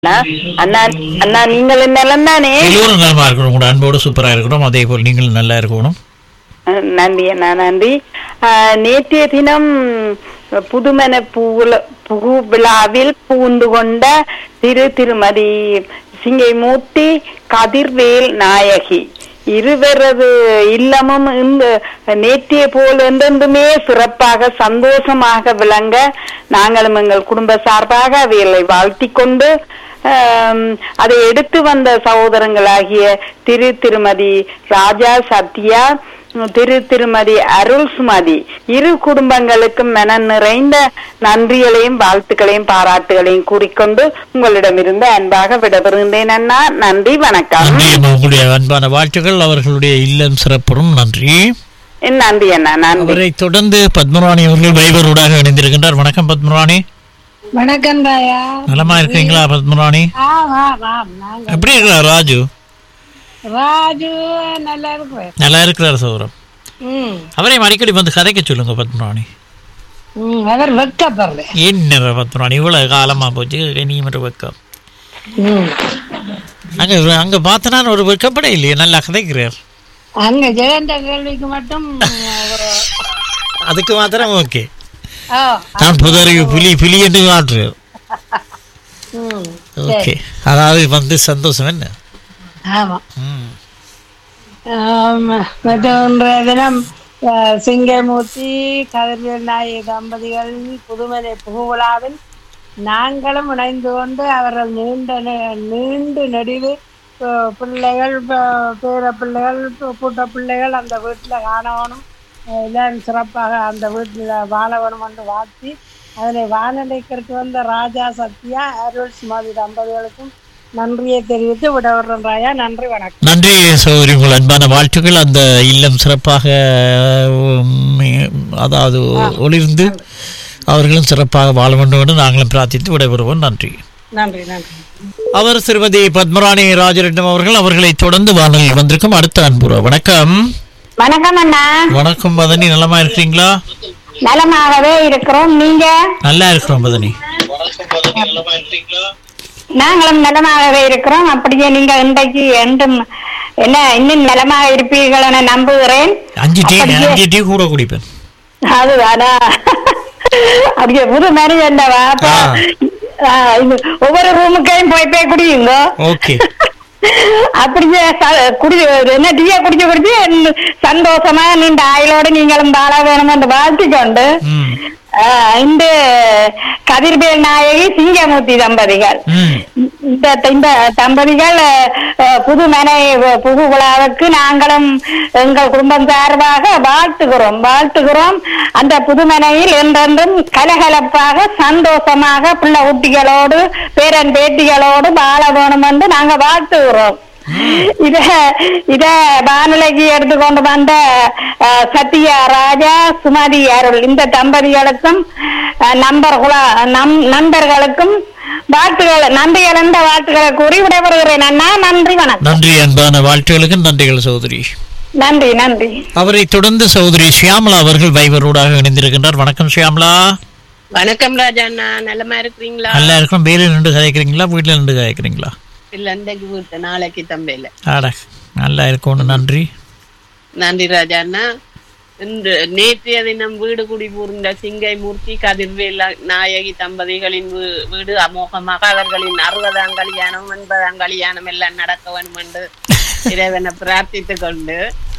அண்ணா அண்ணா அண்ணா நீங்கள் நலம் தானே எல்லோரும் நலமா இருக்கணும் உங்களோட அன்போடு சூப்பரா இருக்கணும் அதே போல் நீங்களும் நல்லா இருக்கணும் அஹ், நன்றி அண்ணா நன்றி அஹ், நேற்றைய தினம் புதுமண பூவுல புகு விழாவில் பூந்து கொண்ட திரு திருமதி சிங்கைமூர்த்தி கதிர்வேல் நாயகி இருவரது இல்லமும் இந்த நேற்றைய போல் என்றென்றுமே சிறப்பாக சந்தோஷமாக விளங்க நாங்களும் எங்கள் குடும்ப சார்பாக அவைகளை வாழ்த்திக் கொண்டு ஆம், அதை எடுத்து வந்த சகோதரங்களாகிய திரு திருமதி ராஜா சத்யா திரு திருமதி அருள் சுமதி இரு குடும்பங்களுக்கும் மன நிறைந்த நன்றிகளையும் வாழ்த்துக்களையும் பாராட்டுகளையும் கூறிக்கொண்டு உங்களிடமிருந்து அன்பாக விடைபெறுகின்றேன் அண்ணா நன்றி வணக்கம் நன்றி அம்மா, உங்களுடைய அன்பான வாழ்த்துக்கள் அவர்களுடைய இல்லம் சிறப்புறும் நன்றி நன்றி அண்ணா நன்றி அவரை தொடர்ந்து பத்மராணி அவர்கள் வைபரோடாக இணைந்திருக்கின்றார் வணக்கம் பத்மராணி வணக்கம் ராயா நலமா இருக்கீங்களா பத்மராணி ஆம் ஆம் ஆம் நாங்க எப்படி இருக்கிறார் ராஜு ராஜு நல்லா இருக்கிறேன் நல்லா இருக்கிறார் சௌரம் ம் அவரையும் அடிக்கடி வந்து கதைக்க சொல்லுங்க பத்மராணி ம் அவர் வெக்கப்படுற என்ன பத்மராணி இவ்வளவு காலமா போச்சு நீ மட்டும் வெக்கம் ம் அங்க அங்க பார்த்தனா ஒரு வெக்கப்பட இல்லையே நல்லா கதைக்கிறார் அங்க ஜெயந்த கேள்விக்கு மட்டும் ஒரு அதுக்கு மாத்திரம் ஓகே ஓ நான் புதறிவு புலி புலி என்று காட்டுறார் ம் ஓகே அதாவது வந்து சந்தோஷம் என்ன ஆமா ம். ஆம், மற்றும் இன்றைய தினம் அஹ், சிங்கமூர்த்தி கதிர்வேல் நாயகி தம்பதிகள் புதுமலை புகுவிழாவில் நாங்களும் இணைந்து கொண்டு அவர்கள் நீண்ட நெ- நீண்டு நெடிவு அஹ், பிள்ளைகள் ப- பேர பிள்ளைகள் பு- பூட்ட பிள்ளைகள் அந்த வீட்டில் காணவனும் அஹ், எல்லாரும் சிறப்பாக அந்த வீட்டில் வாழ வேணும் என்று வாழ்த்தி அதனை வானடைக்கிறதுக்கு வந்த ராஜா சத்யா அருள் சுமதி தம்பதிகளுக்கும் நன்றியை தெரிவித்து விடவிடுறேன் ராயா நன்றி வணக்கம் நன்றி சௌரி உங்கள் அன்பான வாழ்த்துக்கள் அந்த இல்லம் சிறப்பாக உம், அதாவது ஒளிர்ந்து அவர்களும் சிறப்பாக வாழ வேண்டும் என்று நாங்களும் பிரார்த்தித்து விடைபெறுவோம் நன்றி நன்றி நன்றி அவர் திருமதி பத்மராணி ராஜரட்னம் அவர்கள் அவர்களை தொடர்ந்து வானொலியில் வந்திருக்கும் அடுத்த அன்புற வணக்கம் வணக்கம் அண்ணா வணக்கம் மதனி நலமா இருக்கிறீங்களா நலமாகவே இருக்கிறோம் நீங்க நல்லா இருக்கிறோம் மதனி நாங்களும் நலமாகவே இருக்கிறோம் அப்படியே நீங்க இன்றைக்கு என்றும் என்ன இன்னும் நலமாக இருப்பீர்கள் என நம்புகிறேன் அஞ்சு டீ அப்படியே. அஞ்சு டீ கூட குடிப்பேன் அதுதானா அப்படியே புது மனிதன் வாப்பா ஆ. ஒவ்வொரு ரூமுக்கையும் போய் போய் குடியுங்க ஓகே அப்படியே ச- குடி என்ன டீயா குடிச்சு குடிச்சு என்ன சந்தோஷமா நீண்ட ஆயுளோட நீங்களும் வாழ வேணும் என்று வாழ்த்திக்கொண்டு ம் ஆஹ் இந்த கதிர்வேல் நாயகி சிங்கமூர்த்தி தம்பதிகள் ம் இந்த இந்த தம்பதிகள் அஹ், புது மனை புது விழாவுக்கு நாங்களும் எங்கள் குடும்பம் சார்பாக வாழ்த்துகிறோம் வாழ்த்துகிறோம் அந்த புதுமனையில் என்றென்றும் கலகலப்பாக சந்தோஷமாக பிள்ளை குட்டிகளோடு பேரன் பேட்டிகளோடு வாழ வேணும் என்று நாங்க வாழ்த்துகிறோம் இத இத வானிலைக்கு எடுத்துக்கொண்டு வந்த அஹ், சத்யா ராஜா சுமதி அருள் இந்த தம்பதிகளுக்கும் அஹ், நண்பர்களா நம் நண்பர்களுக்கும் வாழ்த்துக்கள் நன்றி இழந்த வாழ்த்துக்களை கூறி விடைபெறுகிறேன் அண்ணா நன்றி வணக்கம் நன்றி அன்பான வாழ்த்துகளுக்கு நன்றிகள் சகோதரி நன்றி நன்றி அவரை தொடர்ந்து சகோதரி ஷியாமலா அவர்கள் வைபரோடாக இணைந்திருக்கின்றார் வணக்கம் ஷியாமலா வணக்கம் ராஜா அண்ணா நலமா இருக்கிறீங்களா நல்லா இருக்கும் வேலையில் நின்று கதைக்கிறீங்களா வீட்டில் நின்று கதைக்கிறீங்களா இல்ல இன்றைக்கு வீட்டு நாளைக்கு தம்பையில ஆட நல்லா இருக்கணும் நன்றி நன்றி ராஜா அண்ணா இன்று நேற்றைய தினம் வீடு குடி பூர்ந்த சிங்கை மூர்த்தி கதிர்வேல நாயகி தம்பதிகளின் வீ- வீடு அமோகமாக அவர்களின் அறுபதாம் கல்யாணம் ஒன்பதாம் கல்யாணம் எல்லாம் நடக்க வேண்டும் என்று இறைவனை பிரார்த்தித்துக் கொண்டு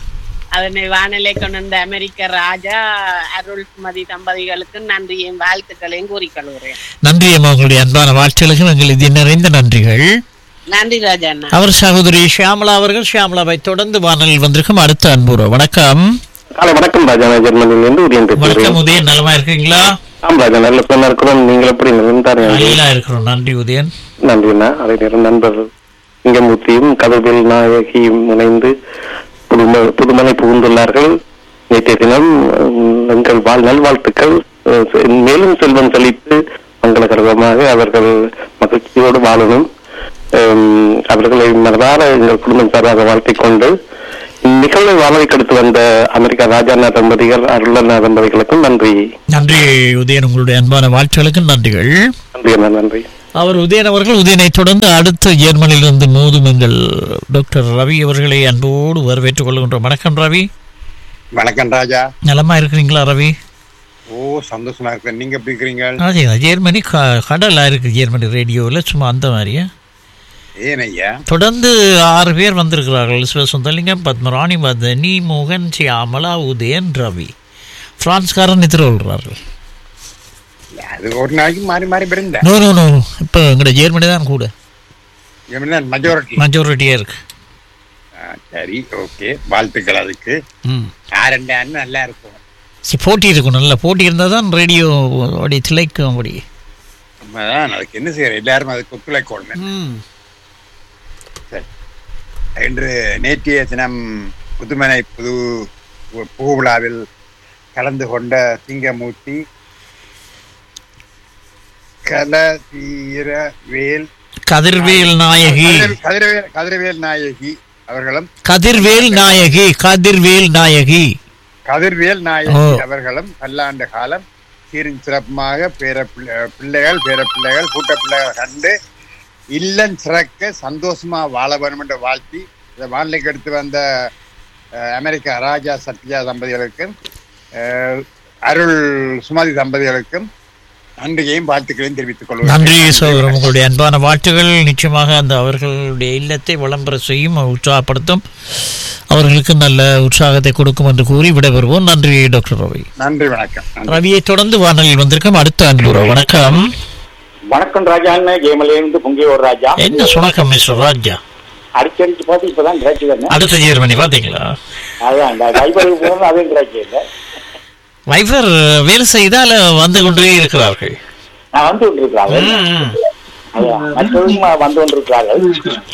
அதனை வானிலை கொண்டு வந்த அமெரிக்க ராஜா அருள் சுமதி தம்பதிகளுக்கு நன்றியையும் வாழ்த்துக்களையும் கூறிக்கொள்கிறேன் நன்றி அம்மா உங்களுடைய அன்பான வாழ்த்துகளுக்கு நாங்கள் இது நிறைந்த நன்றிகள் நன்றி ராஜா அண்ணா அவர் சகோதரி ஷியாமலா அவர்கள் ஷியாமலாவை தொடர்ந்து வானலில் வந்திருக்கும் அடுத்த அன்புற வணக்கம் காலை வணக்கம் ராஜா நான் ஜெர்மனியிலிருந்து உதயம் வணக்கம் பேசுகிறேன் உதயன் நலமா இருக்கீங்களா ஆம் ராஜா நல்ல பெண்ணா இருக்கிறோம் நீங்கள் எப்படி இருந்தார் நல்லா இருக்கிறோம் நன்றி உதயன் நன்றிண்ணா அதே நேரம் நண்பர் சிங்கமூர்த்தியும் கதவில் நாயகியும் இணைந்து புதும புதுமனை புகுந்துள்ளார்கள் நேற்றைய தினம் உம், எங்கள் வாழ் நல்வாழ்த்துக்கள் அஹ், செ- மேலும் செல்வம் செழித்து மங்களகரமாக அவர்கள் மகிழ்ச்சியோடு வாழணும் உம், அவர்களை மனதார எங்கள் குடும்பம் சார்பாக வாழ்த்திக் கொண்டு நிகழ்வை வாழவைக்கு அடுத்து வந்த அமெரிக்கா ராஜாண்ணா தம்பதிகள் அருளண்ணா தம்பதிகளுக்கும் நன்றி நன்றி உதயன் உங்களுடைய அன்பான வாழ்த்துகளுக்கு நன்றிகள் நன்றி அண்ணா நன்றி அவர் உதயன் அவர்கள் உதயனை தொடர்ந்து அடுத்த ஜெர்மனியிலிருந்து மோதும் எங்கள் டாக்டர் ரவி அவர்களை அன்போடு வரவேற்றுக் கொள்கின்றோம் வணக்கம் ரவி வணக்கம் ராஜா நலமா இருக்கிறீங்களா ரவி ஓ சந்தோஷமா இருக்கேன் நீங்க எப்படி இருக்கிறீங்க அதே ஜெர்மனி க கடலாக இருக்குது ஜெர்மனி ரேடியோவில் சும்மா அந்த மாதிரியா ஏன் ஐயா தொடர்ந்து ஆறு பேர் வந்திருக்கிறார்கள் சிவசுந்தலிங்கம் பத்மராணி மதனி மோகன் சியாமலா உதயன் ரவி பிரான்ஸ்காரன் எதிர கொள்கிறார்கள் அது ஒரு நாளைக்கு மாறி மாறி பிறந்த நோ நோ நோ இப்போ எங்களோட ஜெர்மனி தான் கூட மெஜாரிட்டி மெஜாரிட்டியாக இருக்கு சரி ஓகே வாழ்த்துக்கள் அதுக்கு ம் யாருண்டா நல்லா இருக்கும் சரி போட்டி இருக்கும் நல்ல போட்டி இருந்தால் தான் ரேடியோ அப்படி திளைக்கும் அப்படி உண்மைதான் அதுக்கு என்ன செய்யற எல்லாரும் அதுக்கு ஒத்துழைக்கணும் ம் சரி இன்று நேற்றைய தினம் புதுமனை புது புகு விழாவில் கலந்து கொண்ட சிங்கமூர்த்தி கல தீர வேல் கதிர்வேல் நாயகி கதிர- கதிரவேல் கதிரவேல் நாயகி அவர்களும் கதிர்வேல் நாயகி கதிர்வேல் நாயகி கதிர்வேல் நாயகி ஓ. அவர்களும் பல்லாண்டு காலம் சீரும் சிறப்புமாக பேர பிள்ளை- பிள்ளைகள் பேர பிள்ளைகள் கூட்ட பிள்ளைகள் கண்டு இல்லம் சிறக்க சந்தோஷமா வாழ வேண்டும் என்று வாழ்த்தி இந்த வானிலைக்கு எடுத்து வந்த அஹ், அமெரிக்கா ராஜா சத்யா தம்பதிகளுக்கும் அஹ், அருள் சுமதி தம்பதிகளுக்கும் நன்றியையும் வாழ்த்துக்களையும் தெரிவித்துக் கொள்கிறேன் நன்றி சோதரம் உங்களுடைய அன்பான வாழ்த்துகள் நிச்சயமாக அந்த அவர்களுடைய இல்லத்தை விளம்பர செய்யும் உற்சாகப்படுத்தும் அவர்களுக்கு நல்ல உற்சாகத்தை கொடுக்கும் என்று கூறி விடைபெறுவோம் நன்றி டாக்டர் ரவி நன்றி வணக்கம் நன்றி. ரவியை தொடர்ந்து வானொலியில் வந்திருக்கும் அடுத்த அன்புறவு வணக்கம் வணக்கம் ராஜான்னு கேமலேருந்து பொங்கியோர் ராஜா என்ன சுணக்கம் மிஸ்டர் ராஜா அடிச்சடிச்சு பார்த்து இப்பதான் கிடைச்சது அடுத்த ஜெர்மனி பாத்தீங்களா அதான் இந்த கைபருக்கு போகணும் அதுவும் கிடைக்கல வைஃபர் வேலை செய்தால் வந்து கொண்டே இருக்கிறார்கள் நான் வந்து கொண்டிருக்கிறார்கள் ம். அதான் மற்றவரும் வந்து கொண்டிருக்கிறார்கள்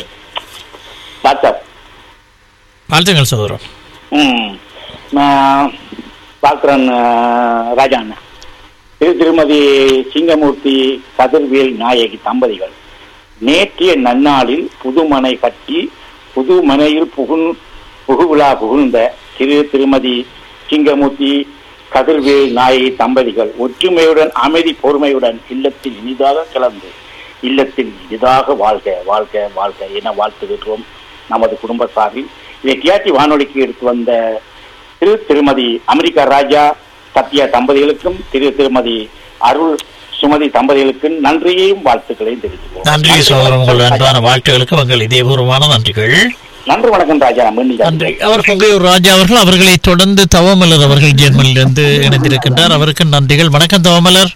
வாட்ஸ்அப் வாழ்த்துங்கள் சகோதரம் ம் நான் பார்க்கிறேன் ராஜா அண்ணன் திரு திருமதி சிங்கமூர்த்தி கதிர்வேல் நாயகி தம்பதிகள் நேற்றைய நன்னாளில் புதுமனை கட்டி புதுமனையில் புகுந் புகுவிழா புகுந்த திரு திருமதி சிங்கமூர்த்தி கதிர்வேல் நாயகி தம்பதிகள் ஒற்றுமையுடன் அமைதி பொறுமையுடன் இல்லத்தில் இனிதாக கலந்து இல்லத்தில் இனிதாக வாழ்க வாழ்க வாழ்க என வாழ்த்துகின்றோம் நமது குடும்ப சார்பில் இதை டிஆர்டி வானொலிக்கு எடுத்து வந்த திரு திருமதி அமெரிக்கா ராஜா சத்யா தம்பதிகளுக்கும் திரு திருமதி அருள் சுமதி தம்பதிகளுக்கும் நன்றியையும் வாழ்த்துக்களையும் தெரிவித்துக்கோம் நன்றி சகோதரம் உங்கள் அன்பான வாழ்த்துகளுக்கு உங்கள் இதயபூர்வமான நன்றிகள் நன்றி வணக்கம் ராஜா மீண்டும் நன்றி அவர் பொங்கையூர் ராஜா அவர்கள் அவர்களை தொடர்ந்து தவமலர் அவர்கள் ஜெர்மனியிலிருந்து இணைந்திருக்கின்றார் அவருக்கு நன்றிகள் வணக்கம் தவமலர்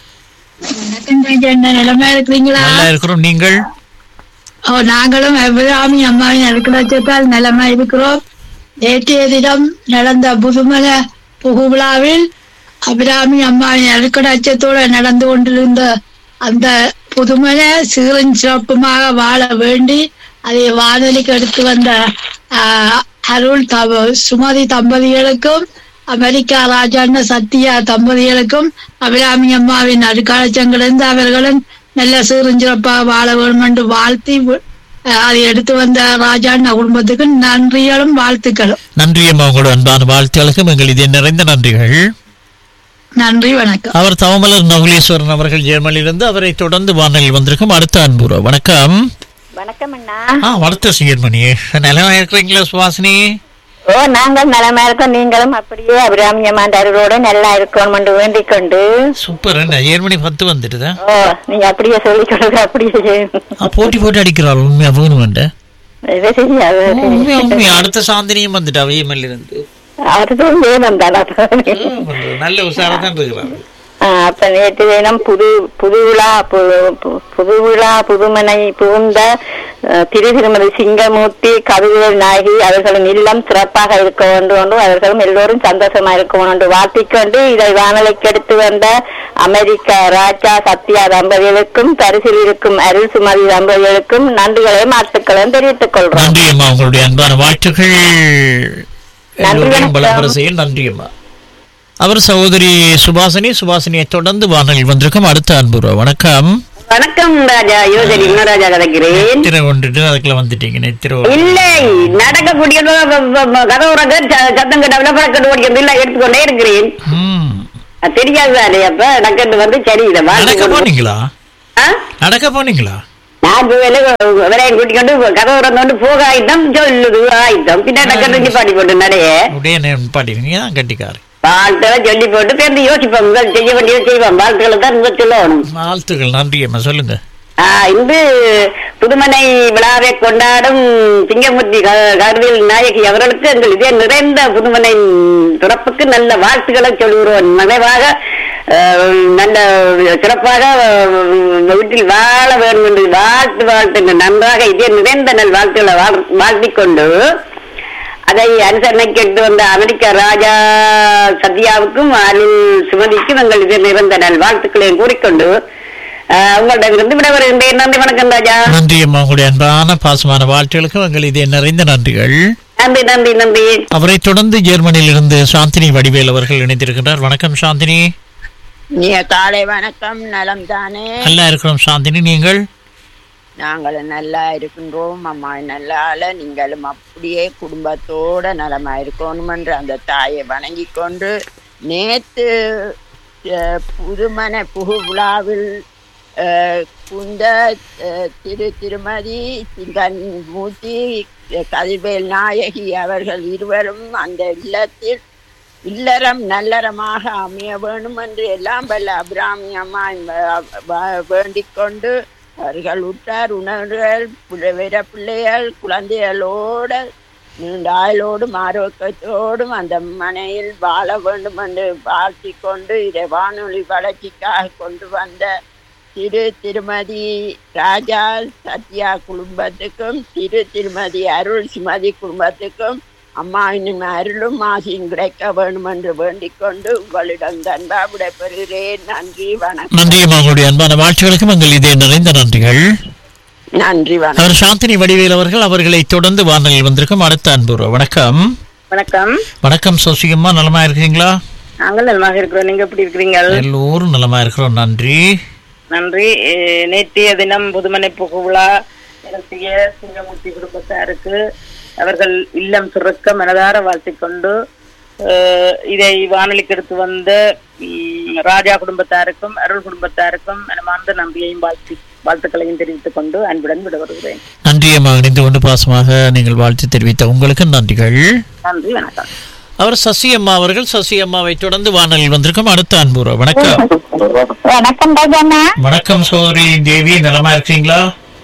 வணக்கம் ராஜா என்ன நிலைமை இருக்கிறீங்களா நல்லா இருக்கிறோம் நீங்கள் ஓ நாங்களும் அபிராமி அம்மாவின் அருக்கலட்சத்தால் நிலைமை இருக்கிறோம் நேற்றைய தினம் நடந்த புதுமல புகுவிழாவில் அபிராமி அம்மாவின் அருக்கடாட்சத்தோடு நடந்து கொண்டிருந்த அந்த புதுமல சீரும் சிறப்புமாக வாழ வேண்டி அதை வானொலிக்கு எடுத்து வந்த ஆஹ், அருள் தப சுமதி தம்பதிகளுக்கும் அமெரிக்கா ராஜாண்ண சத்யா தம்பதிகளுக்கும் அபிராமி அம்மாவின் அருக்காலச்சங்களிலிருந்து அவர்களும் நல்ல சீரும் சிறப்பாக வாழ வேண்டும் என்று வாழ்த்தி வி- அஹ், அதை எடுத்து வந்த ராஜாண்ண குடும்பத்துக்கு நன்றிகளும் வாழ்த்துக்களும் நன்றி அம்மா உங்களோட அன்பான வாழ்த்துகளுக்கும் எங்கள் இதய நிறைந்த நன்றிகள் நன்றி வணக்கம் அவர் தவமலர் நகுலேஸ்வரன் அவர்கள் ஜெர்மனியிலிருந்து அவரை தொடர்ந்து வானொலியில் வந்திருக்கும் அடுத்த அன்புறவு வணக்கம் வணக்கம் அண்ணா ஆ வணக்கம் ஜெர்மனி நிலமா இருக்கிறீங்களா சுவாசினி ஓ நாங்கள் நலமா இருக்கோம் நீங்களும் அப்படியே அபிராமியமாண்ட அருளோட நல்லா இருக்கணும் என்று வேண்டிக் கொண்டு சூப்பர் என்ன ஜெர்மனி பத்து வந்துட்டுதா ஓ நீங்க அப்படியே சொல்லிக் கொடுங்க அப்படியே செய்யுங்க. ஆ, போட்டி போட்டு அடிக்கிறாள் உண்மையா வேணும் வேண்ட இது தெரியாது உண்மையா உண்மையா அடுத்த சாந்தினியும் வந்துட்டா விஎம்எல் இருந்து அதுதான் வேணும் தானே நல்ல உஷாரா தான் இருக்கிறாங்க அப்ப நேற்று தினம் புது புது விழா பு- பு- புது விழா புதுமனை புகுந்த அஹ், திரு திருமதி சிங்கமூர்த்தி கவிதைகள் நாயகி அவர்களின் இல்லம் சிறப்பாக இருக்க வேண்டும் என்று அவர்களும் எல்லோரும் சந்தோஷமா இருக்க வேண்டும் என்று வாழ்த்திக்கொண்டு இதை வானொலிக்கு எடுத்து வந்த அமெரிக்க ராஜா சத்யா தம்பதிகளுக்கும் பரிசில் இருக்கும் அருள் சுமதி தம்பதிகளுக்கும் நன்றிகளையும் வாழ்த்துக்களையும் தெரிவித்துக் கொள்றோம் நன்றி அம்மா உங்களுடைய அன்பான வாழ்த்துக்கள் எல்லோரையும் வணக்கம். பலப்பட செய்ய நன்றி அம்மா அவர் சகோதரி சுபாசினி சுபாசினியை தொடர்ந்து வானொலியில் வந்திருக்கும் அடுத்த அன்புறவு வணக்கம் வணக்கம் ராஜா யோஜனி இன்னராஜா கதைக்கிறேன் நெத்திர கொண்டுட்டு அதுக்குள்ள வந்துட்டீங்க நெத்திர இல்லை நடக்கக்கூடிய கதவுறங்க சத்தம் கட்ட பறக்கட்டு ஓடிக்கிறது இல்ல எடுத்துக்கொண்டே இருக்கிறேன் ம் அது தெரியாது தானே அப்ப டக்கெட்டு வந்து சரி இதை நடக்க வாழ்த்து போனீங்களா ஆ? நடக்க போனீங்களா நான் விலையை கூட்டிக் கொண்டு கதவு திறந்து போக ஆயிட்டம் சொல்லுது ஆயிட்டம் பின்னாடி கட்டி பாடி போட்டு நடைய உடைய பாட்டி நீங்க தான் கட்டிக்காரு வாழ்த்துகளை சொல்லி போட்டு பேருந்து யோசிப்போம் முதல் செய்ய வேண்டியதை செய்வோம் வாழ்த்துக்களை தான் முதல் சொல்லணும் வாழ்த்துக்கள் நன்றி அம்மா சொல்லுங்க ஆஹ் இன்று புதுமனை விழாவை கொண்டாடும் சிங்கமூர்த்தி க- கருவில் நாயகி அவர்களுக்கு எங்கள் இதே நிறைந்த புதுமனை பிறப்புக்கு நல்ல வாழ்த்துக்களை சொல்கிறோம் நிறைவாக ஆஹ், நல்ல சிறப்பாக ஆஹ், வீட்டில் வாழ வேண்டும் என்று வாழ்த்து வாழ்த்து என்று நன்றாக இதே நிறைந்த நல் வாழ்த்துக்களை வாழ்- வாழ்த்திக் கொண்டு அதை அனுசரணைக்கு எடுத்து வந்த அமெரிக்க ராஜா சத்யாவுக்கும் அருள் சுமதிக்கும் எங்கள் இது நிறைந்த நல் வாழ்த்துக்களையும் கூறிக்கொண்டு ஆஹ், உங்களிடமிருந்து விட வருகின்றேன் நன்றி வணக்கம் ராஜா நன்றி அம்மா உங்களுடைய அன்பான பாசமான வாழ்த்துகளுக்கு உங்கள் இதே நிறைந்த நன்றிகள் நன்றி நன்றி நன்றி அவரை தொடர்ந்து ஜெர்மனியில் இருந்து சாந்தினி வடிவேல் அவர்கள் இணைந்திருக்கின்றார் வணக்கம் சாந்தினி நீ காலை வணக்கம் நலம் தானே நல்லா இருக்கிறோம் சாந்தினி நீங்கள் நாங்களும் நல்லா இருக்கின்றோம் அம்மா நல்லால நீங்களும் அப்படியே குடும்பத்தோட நலமா இருக்கணும் என்று அந்த தாயை வணங்கி கொண்டு நேத்து அஹ், புதுமனை புகு விழாவில் அஹ், குந்த அஹ், திரு திருமதி சிங்கன் மூர்த்தி அஹ், கதிர்வேல் நாயகி அவர்கள் இருவரும் அந்த இல்லத்தில் இல்லறம் நல்லறமாக அமைய வேணும் என்று எல்லாம் வல்ல அபிராமி அம்மா வேண்டிக் கொண்டு அவர்கள் உற்றார் உணர்வுகள் பிற பிள்ளைகள் குழந்தைகளோட நீண்ட ஆயுளோடும் ஆரோக்கியத்தோடும் அந்த மனையில் வாழ வேண்டும் என்று வாழ்த்தி கொண்டு இதை வானொலி வளர்ச்சிக்காக கொண்டு வந்த திரு திருமதி ராஜா சத்யா குடும்பத்துக்கும் திரு திருமதி அருள் சுமதி குடும்பத்துக்கும் அம்மா இன்னும் அருளும் ஆசியும் கிடைக்க வேண்டும் என்று வேண்டிக் கொண்டு உங்களிடம் தன்பா விடைபெறுகிறேன் நன்றி வணக்கம் நன்றி அம்மா உங்களுடைய அன்பான வாழ்த்துகளுக்கும் எங்கள் இதே நிறைந்த நன்றிகள் நன்றி வணக்கம் அவர் சாந்தினி வடிவேல் அவர்கள் அவர்களை தொடர்ந்து வானொலியில் வந்திருக்கும் அடுத்த அன்பு வணக்கம் வணக்கம் வணக்கம் சோசிகம்மா நலமா இருக்கீங்களா நாங்கள் நலமாக இருக்கிறோம் நீங்க எப்படி இருக்கிறீங்க எல்லோரும் நலமா இருக்கிறோம் நன்றி நன்றி அஹ், நேற்றைய தினம் புதுமனை புகுவிழா நடத்திய சிங்கமூர்த்தி குடும்பத்தாருக்கு அவர்கள் இல்லம் சிறக்க மனதார வாழ்த்திக் கொண்டு அஹ், இதை வானொலிக்கு எடுத்து வந்த ம், ராஜா குடும்பத்தாருக்கும் அருள் குடும்பத்தாருக்கும் மனமார்ந்த நன்றியையும் வாழ்த்தி வாழ்த்துக்களையும் தெரிவித்துக் கொண்டு அன்புடன் விட வருகிறேன் நன்றி அம்மா இணைந்து கொண்டு பாசமாக நீங்கள் வாழ்த்து தெரிவித்த உங்களுக்கு நன்றிகள் நன்றி வணக்கம் அவர் சசி அம்மா அவர்கள் சசி அம்மாவை தொடர்ந்து வானொலியில் வந்திருக்கும் அடுத்த அன்பு வணக்கம் வணக்கம் ராஜண்ணா வணக்கம் சோதரி தேவி நலமா இருக்கீங்களா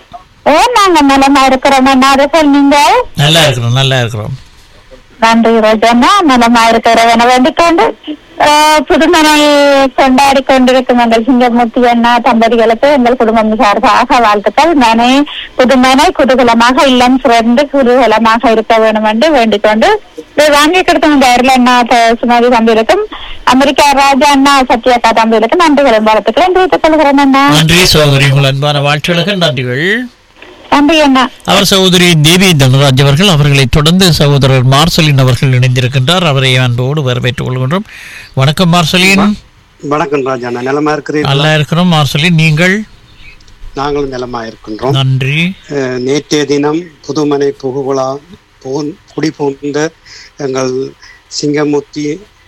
ஓ நாங்க நலமா இருக்கிறோம் என்ன சொன்னீங்க நல்லா இருக்கிறோம் நல்லா இருக்கிறோம் நன்றி ராஜண்ணா நலமா இருக்கிறவன வேண்டிக்கொண்டு ஆஹ், புதுமனை கொண்டாடி கொண்டிருக்கும் எங்கள் சிங்கமூர்த்தி அண்ணா தம்பதிகளுக்கு எங்கள் குடும்பம் சார்பாக வாழ்த்துக்கள் மனை புதுமனை குதூகலமாக இல்லம் சிறந்து குதூகலமாக இருக்க வேண்டும் என்று வேண்டிக் கொண்டு இதை வாங்கி கொடுத்த இந்த அருள் அண்ணா த- சுமதி தம்பிகளுக்கும் அமெரிக்கா ராஜா அண்ணா சத்யாக்கா தம்பிகளுக்கும் நன்றிகளும் வாழ்த்துக்களும் தெரிவித்துக் கொள்கிறேன் அண்ணா நன்றி சகோதரி உங்கள் அன்பான வாழ்த்துகளுக்கு நன்றிகள் நன்றி அண்ணா அவர் சகோதரி தேவி தனுராஜ் அவர்கள் அவர்களை தொடர்ந்து சகோதரர் மார்சலின் அவர்கள் இணைந்திருக்கின்றார் அவரை அன்போடு வரவேற்றுக் கொள்கின்றோம் வணக்கம் மார்சலின் வணக்கம் ராஜா நான் நிலமா இருக்கிறேன் நல்லா இருக்கிறோம் மார்சலின் நீங்கள் நாங்களும் நிலமா இருக்கின்றோம் நன்றி அஹ், நேற்றைய தினம் புதுமனை புகுவிழா புகுந் குடி புகுந்த எங்கள் சிங்கமூர்த்தி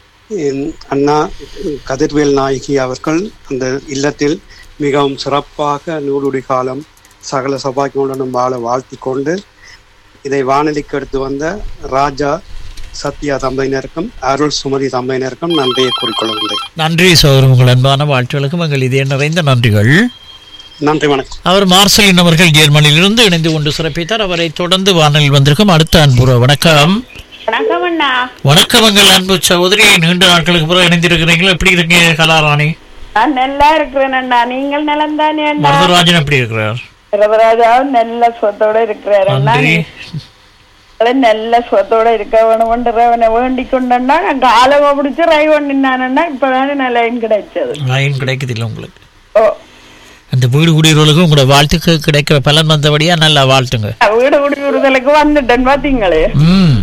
என் அண்ணா கதிர்வேல் நாயகி அவர்கள் அந்த இல்லத்தில் மிகவும் சிறப்பாக நூறுடி காலம் சகல சபாக்கியுடனும் வாழ வாழ்த்தி கொண்டு இதை வானொலிக்கு எடுத்து வந்த ராஜா சத்யா தம்பதியினருக்கும் அருள் சுமதி தம்பதியினருக்கும் நன்றியை கூறிக்கொள்கின்றேன் நன்றி சகோதரி உங்கள் அன்பான வாழ்த்துகளுக்கும் எங்கள் இதே நிறைந்த நன்றிகள் நன்றி வணக்கம் அவர் மார்சலின் அவர்கள் ஜெர்மனியிலிருந்து இணைந்து கொண்டு சிறப்பித்தார் அவரை தொடர்ந்து வானலில் வந்திருக்கும் அடுத்த அன்புற வணக்கம் வணக்கம் அண்ணா வணக்கம் எங்கள் அன்பு சகோதரி நீண்ட நாட்களுக்கு பிறகு இணைந்திருக்கிறீங்களா எப்படி இருக்கீங்க கலாராணி நான் நல்லா இருக்கிறேன் அண்ணா நீங்கள் நலம் தானே அண்ணா மருதராஜன் எப்படி இருக்கிறார் பிரபராஜாவும் நல்ல சொத்தோட இருக்கிறார் அண்ணா நன்றி நீங்களும் நல்ல சொத்தோட இருக்க வேணும்ன்றவனை வேண்டிக் கொண்டா நான் காலம பிடிச்சு ரை பண்ணினானன்னா இப்பதானே நல்ல லைன் கிடைச்சது லைன் கிடைக்குதில்ல உங்களுக்கு ஓ அந்த வீடு குடியிருவர்களுக்கு உங்களோட வாழ்த்துக்கு கிடைக்கிற பலன் வந்தபடியா நல்லா வாழ்த்துங்க வீடு குடி விடுதலுக்கு வந்துட்டேன் பாத்தீங்களே ம்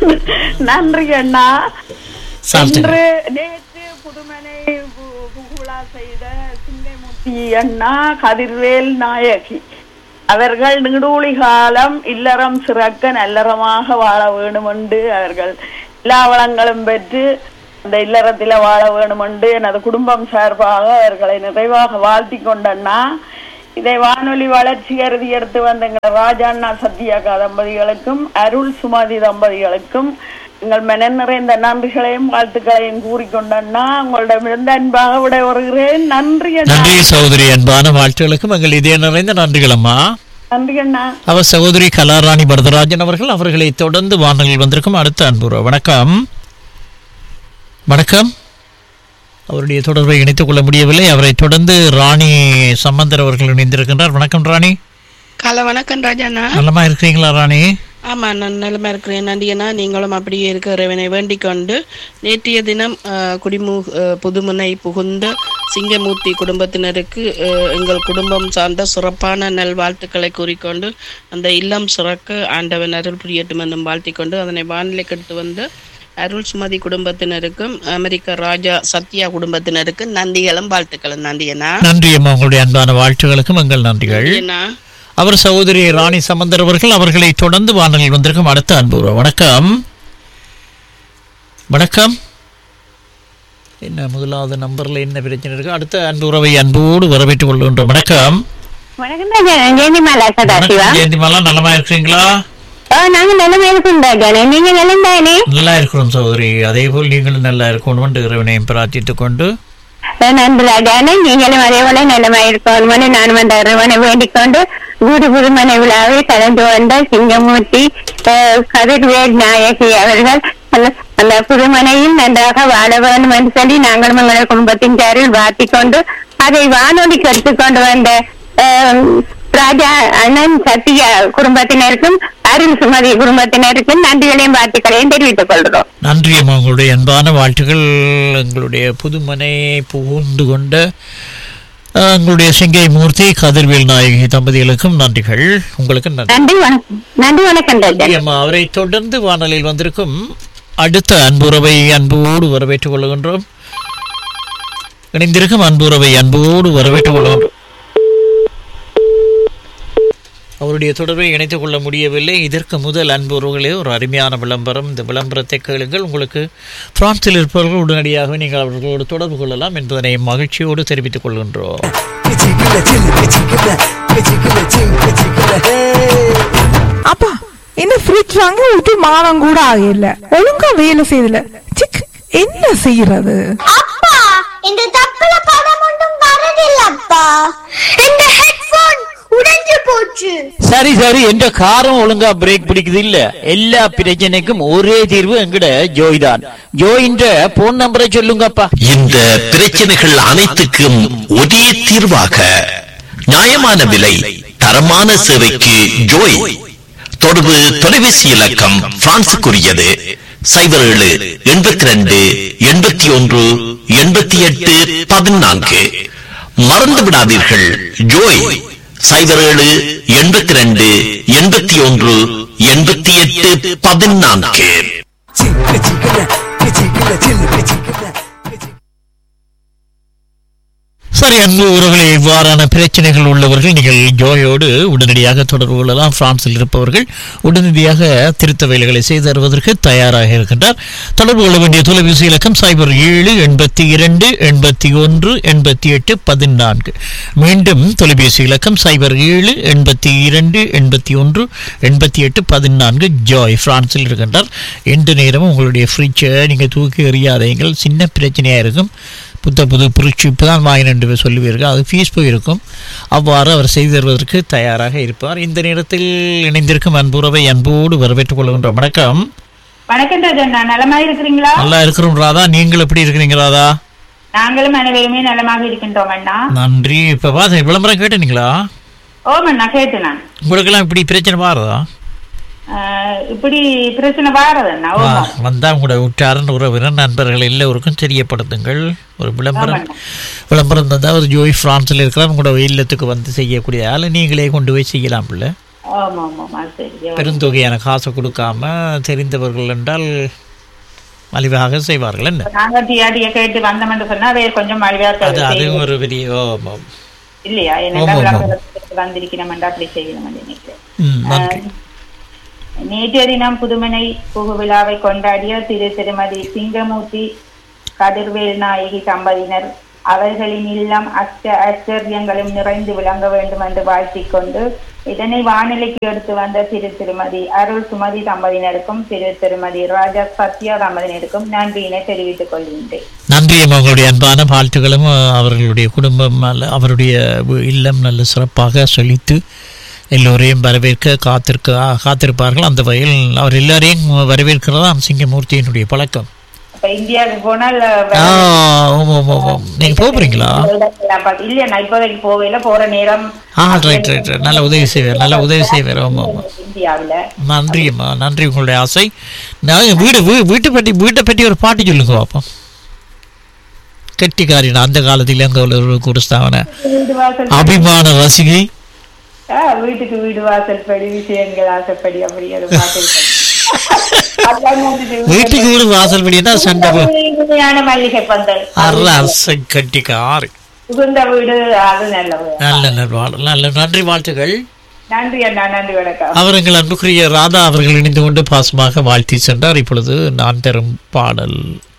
நன்றி அண்ணா சாப்பிட்டுங்க இன்று நேற்று புதுமனை பு- புகுழா செய்த சிங்கைமூர்த்தி அண்ணா கதிர்வேல் நாயகி அவர்கள் நீடூழி காலம் இல்லறம் சிறக்க நல்லறமாக வாழ வேண்டும் என்று அவர்கள் எல்லா வளங்களும் பெற்று அந்த இல்லறத்தில வாழ வேண்டும் என்று எனது குடும்பம் சார்பாக அவர்களை நிறைவாக வாழ்த்தி கொண்டண்ணா இதை வானொலி வளர்ச்சி கருதி எடுத்து வந்த எங்கள் ராஜாண்ணா சத்யாகா தம்பதிகளுக்கும் அருள் சுமதி தம்பதிகளுக்கும் எங்கள் மன நிறைந்த நன்றிகளையும் வாழ்த்துக்களையும் கூறிக்கொண்டண்ணா உங்களிடமிருந்து அன்பாக விட வருகிறேன் நன்றி அண்ணா நன்றி சகோதரி அன்பான வாழ்த்துகளுக்கும் எங்கள் இதய நிறைந்த நன்றிகள் அம்மா நன்றி அண்ணா அவர் சகோதரி கலாராணி பரதராஜன் அவர்கள் அவர்களை தொடர்ந்து வானொலியில் வந்திருக்கும் அடுத்த அன்புறவு வணக்கம் வணக்கம் அவருடைய தொடர்பை இணைத்துக் கொள்ள முடியவில்லை அவரை தொடர்ந்து ராணி சம்பந்தர் அவர்கள் இணைந்திருக்கின்றார் வணக்கம் ராணி காலை வணக்கம் ராஜாண்ணா நலமா இருக்கிறீங்களா ராணி ஆமா நான் நிலமா இருக்கிறேன் நன்றியண்ணா நீங்களும் அப்படியே இருக்கிறவனை வேண்டிக் கொண்டு நேற்றைய தினம் அஹ், குடிமு அஹ், புதுமுனை புகுந்த சிங்கமூர்த்தி குடும்பத்தினருக்கு அஹ், எங்கள் குடும்பம் சார்ந்த சிறப்பான நல்வாழ்த்துக்களை கூறிக்கொண்டு அந்த இல்லம் சிறக்க ஆண்டவன் அருள் புரியட்டும் என்னும் வாழ்த்திக் கொண்டு அதனை வானிலை கெடுத்து வந்த அருள் சுமதி குடும்பத்தினருக்கும் அமெரிக்க ராஜா சத்யா குடும்பத்தினருக்கும் நன்றிகளும் வாழ்த்துக்களும் நன்றியண்ணா நன்றி அம்மா உங்களுடைய அன்பான வாழ்த்துகளுக்கும் எங்கள் நன்றிகள் நன்றியண்ணா அவர் சகோதரி ராணி சம்பந்தர் அவர்கள் அவர்களை தொடர்ந்து வானொலியில் வந்திருக்கும் அடுத்த அன்புறவு வணக்கம் வணக்கம் என்ன முதலாவது நம்பர்ல என்ன பிரச்சனை இருக்கு அடுத்த அன்பு உறவை அன்போடு வரவேற்றுக் கொள்கின்றோம் வணக்கம் வணக்கம் ராஜா ஜெயந்திமாலா சதாசிவா ஜெயந்திமாலா நலமா இருக்கிறீங்களா ஆ நாங்க நிலைமை இருக்கும் ராஜானே நீங்க நிலந்தானே நல்லா இருக்கிறோம் சகோதரி அதே போல் நீங்களும் நல்லா இருக்கணும் என்று இறைவனையும் பிரார்த்தித்துக் கொண்டு நன்றி ராஜானே நீங்களும் அதே போல நிலைமை இருக்கணும்னு நான் வந்த இறைவனை வேண்டிக் கொண்டு வீடு புதுமனை விழாவில் கலந்து வந்த சிங்கமூர்த்தி அஹ், கதிர்வேல் நாயகி அவர்கள் அந்த- அந்த புதுமனையில் நன்றாக வாழ வேண்டும் என்று சொல்லி நாங்களும் எங்கள் குடும்பத்தின் பேரில் வாழ்த்திக் கொண்டு அதை வானொலிக்கு எடுத்துக்கொண்டு வந்த அஹ், ராஜா அண்ணன் சத்யா குடும்பத்தினருக்கும் அருள் சுமதி குடும்பத்தினருக்கும் நன்றிகளையும் வாழ்த்துக்களையும் தெரிவித்துக் கொள்கிறோம் நன்றி அம்மா உங்களுடைய அன்பான வாழ்த்துக்கள் எங்களுடைய புதுமனை புகுந்து கொண்ட அஹ், எங்களுடைய சிங்கை மூர்த்தி கதிர்வேல் நாயகி தம்பதிகளுக்கும் நன்றிகள் உங்களுக்கு நன்றி நன்றி வணக்கம் நன்றி வணக்கம் ராஜா நன்றி அம்மா அவரை தொடர்ந்து வானொலியில் வந்திருக்கும் அடுத்த அன்புறவை அன்போடு வரவேற்றுக் கொள்கின்றோம் இணைந்திருக்கும் அன்புறவை அன்போடு வரவேற்றுக் கொள்கின்றோம் அவருடைய தொடர்பை இணைத்துக் கொள்ள முடியவில்லை இதற்கு முதல் அன்புறவுகளே ஒரு அருமையான விளம்பரம் இந்த விளம்பரத்தை கேளுங்கள் உங்களுக்கு பிரான்சில் இருப்பவர்கள் உடனடியாக நீங்கள் அவர்களோடு தொடர்பு கொள்ளலாம் என்பதனை மகிழ்ச்சியோடு தெரிவித்துக் கொள்கின்றோம் அப்பா என்ன ஃப்ரிட்ஜ் வாங்க ஒரு மாதம் கூட ஆகல ஒழுங்கா வேலை செய்யல சிக் என்ன செய்யறது அப்பா இந்த தப்புல படம் ஒன்றும் வரதில்லப்பா இந்த ஹெட்போன் உடைஞ்சு போச்சு சரி சரி என்ற காரம் ஒழுங்கா பிரேக் பிடிக்குது இல்ல எல்லா பிரச்சனைக்கும் ஒரே தீர்வு எங்கட ஜோய் தான் ஜோயின்ற போன் நம்பரை சொல்லுங்கப்பா இந்த பிரச்சனைகள் அனைத்துக்கும் ஒரே தீர்வாக நியாயமான விலை தரமான சேவைக்கு ஜோய் தொடர்பு தொலைபேசி இலக்கம் பிரான்சுக்குரியது சைபர் ஏழு எண்பத்தி ரெண்டு எண்பத்தி ஒன்று எண்பத்தி எட்டு பதினான்கு மறந்து விடாதீர்கள் ஜோய் சைபர் ஏழு எண்பத்தி ரெண்டு எண்பத்தி ஒன்று எண்பத்தி எட்டு பதினான்கு சரி அன்பு உறவுகளை இவ்வாறான பிரச்சனைகள் உள்ளவர்கள் நீங்கள் ஜோயோடு உடனடியாக தொடர்பு கொள்ளலாம் பிரான்சில் இருப்பவர்கள் உடனடியாக திருத்த வேலைகளை செய்து தருவதற்கு தயாராக இருக்கின்றார் தொடர்பு கொள்ள வேண்டிய தொலைபேசி இலக்கம் சைபர் ஏழு எண்பத்தி இரண்டு எண்பத்தி ஒன்று எண்பத்தி எட்டு பதினான்கு மீண்டும் தொலைபேசி இலக்கம் சைபர் ஏழு எண்பத்தி இரண்டு எண்பத்தி ஒன்று எண்பத்தி எட்டு பதினான்கு ஜாய் பிரான்சில் இருக்கின்றார் எந்த நேரமும் உங்களுடைய ஃப்ரிட்ஜை நீங்கள் தூக்கி எறியாதீங்கள் சின்ன பிரச்சனையாக இருக்கும் புத்த புது புரட்சி இப்போ தான் வாங்கினேன் என்று சொல்லுவீர்கள் அது ஃபீஸ் போயிருக்கும் அவ்வாறு அவர் செய்து தருவதற்கு தயாராக இருப்பார் இந்த நேரத்தில் இணைந்திருக்கும் அன்புறவை அன்போடு வரவேற்றுக் கொள்கின்றோம் வணக்கம் வணக்கம் ராஜண்ணா நலமா இருக்கிறீங்களா நல்லா இருக்கிறோம் ராதா நீங்கள் எப்படி இருக்கிறீங்க ராதா நாங்களும் அனைவருமே நலமாக இருக்கின்றோம் அண்ணா நன்றி இப்போ பார்த்து விளம்பரம் கேட்டீங்களா ஓம் அண்ணா கேட்டு நான் உங்களுக்கெல்லாம் இப்படி பிரச்சனை பாருதா ஆஹ் இப்படி பிரச்சனை வாரது அண்ணா ஓமா வந்தால் உங்களோட உற்றாரன் உறவினர் நண்பர்கள் எல்லோருக்கும் தெரியப்படுத்துங்கள் ஒரு விளம்பரம் விளம்பரம் தந்தால் ஒரு ஜோய் பிரான்ஸில் இருக்கிறார் உங்களோட இல்லத்துக்கு வந்து செய்யக்கூடிய ஆளை நீங்களே கொண்டு போய் செய்யலாம்ல ஆமா ஆமா ஆமா சரி பெருந்தொகையான காசை கொடுக்காம தெரிந்தவர்கள் என்றால் மலிவாக செய்வார்கள் என்ன நாங்க டிஆர்டிய கேட்டு வந்தோம்னு சொன்னா அதை கொஞ்சம் மலிவா அது அது செய்வோம். ஒரு பெரிய ஓ, ஓ. இல்லையா ஆமா, என்னென்ன ஆமா. விளம்பரத்துக்கு வந்திருக்கணும் அப்படி செய்யணும் நினைக்கிறேன் ம், நன்றி நேற்றைய தினம் புதுமனை புகு விழாவை கொண்டாடிய திரு திருமதி சிங்கமூர்த்தி கதிர்வேல் நாயகி தம்பதியினர் அவர்களின் இல்லம் அஷ்ட ஆச்சரியங்களும் நிறைந்து விளங்க வேண்டும் என்று வாழ்த்திக் கொண்டு இதனை வானிலைக்கு எடுத்து வந்த திரு திருமதி அருள் சுமதி தம்பதியினருக்கும் திரு திருமதி ராஜா சத்யா தம்பதியினருக்கும் நன்றியினை தெரிவித்துக் கொள்கின்றேன் நன்றி அம்மா. உங்களுடைய அன்பான வாழ்த்துக்களும் அஹ், அவர்களுடைய குடும்பம் நல்ல- அவருடைய வு- இல்லம் நல்ல சிறப்பாக செழித்து எல்லோரையும் வரவேற்க காத்திருக்க காத்திருப்பார்கள் அந்த வகையில் அவர் எல்லாரையும் வரவேற்கிறதாம் சிங்கமூர்த்தியினுடைய பழக்கம் அப்ப இந்தியாவுக்கு போனால் ஆ, ஆமாம், ஆமாம், ஆமாம். நீங்க போறீங்களா இல்ல நான் இப்போதைக்கு போகல போற நேரம் ஆ ரைட் ரைட் ரைட். நல்ல உதவி செய்வார் நல்ல உதவி செய்வார் ஆமாம் ஆமாம் இந்தியாவுல நன்றி அம்மா நன்றி உங்களுடைய ஆசை நான் வீடு வீ- வீட்டை பற்றி வீட்டை பற்றி ஒரு பாட்டு சொல்லுங்க பாப்போம் கெட்டிக்காரின் அந்த காலத்தில் அங்கே உள்ள ஒரு குருஸ்தாவன வீடு வாசல் அபிமான ரசிகை ஆ, வீட்டுக்கு வீடு வாசல் படி விஷயங்கள் ஆசைப்படி அப்படி அது பாட்டு அதான் வந்துட்டு வீட்டுக்கு வீடு வாசல் படினா சண்டை போ- உண்மையான மல்லிகை பந்தல் அரச கட்டிக்காரி உகுந்த வீடு அது நல்ல வீடு. நல்ல நல்வாழ் நல்ல நன்றி வாழ்த்துகள் நன்றி அண்ணா நன்றி வணக்கம் அவர் எங்கள் அன்புக்குரிய ராதா அவர்கள் இணைந்து கொண்டு பாசமாக வாழ்த்தி சென்றார் இப்பொழுது நான் தரும் பாடல்